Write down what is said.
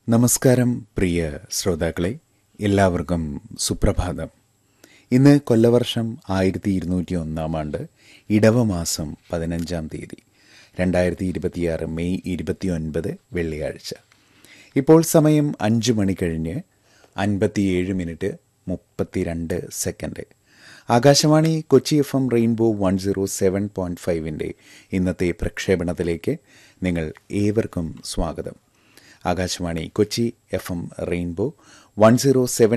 നമസ്കാരം പ്രിയ ശ്രോതാക്കളെ എല്ലാവർക്കും സുപ്രഭാതം ഇന്ന് കൊല്ലവർഷം ആയിരത്തി ഇരുന്നൂറ്റി ഒന്നാം ആണ്ട് ഇടവമാസം പതിനഞ്ചാം തീയതി രണ്ടായിരത്തി ഇരുപത്തിയാറ് മെയ് ഇരുപത്തിയൊൻപത് വെള്ളിയാഴ്ച ഇപ്പോൾ സമയം അഞ്ച് മണി കഴിഞ്ഞ് അൻപത്തിയേഴ് മിനിറ്റ് മുപ്പത്തിരണ്ട് second Akashvani Kochi F M rainbow one zero seven point ഫൈവിൻ്റെ ഇന്നത്തെ പ്രക്ഷേപണത്തിലേക്ക് നിങ്ങൾ ഏവർക്കും സ്വാഗതം Akashvani Kochi F M rainbow one zero seven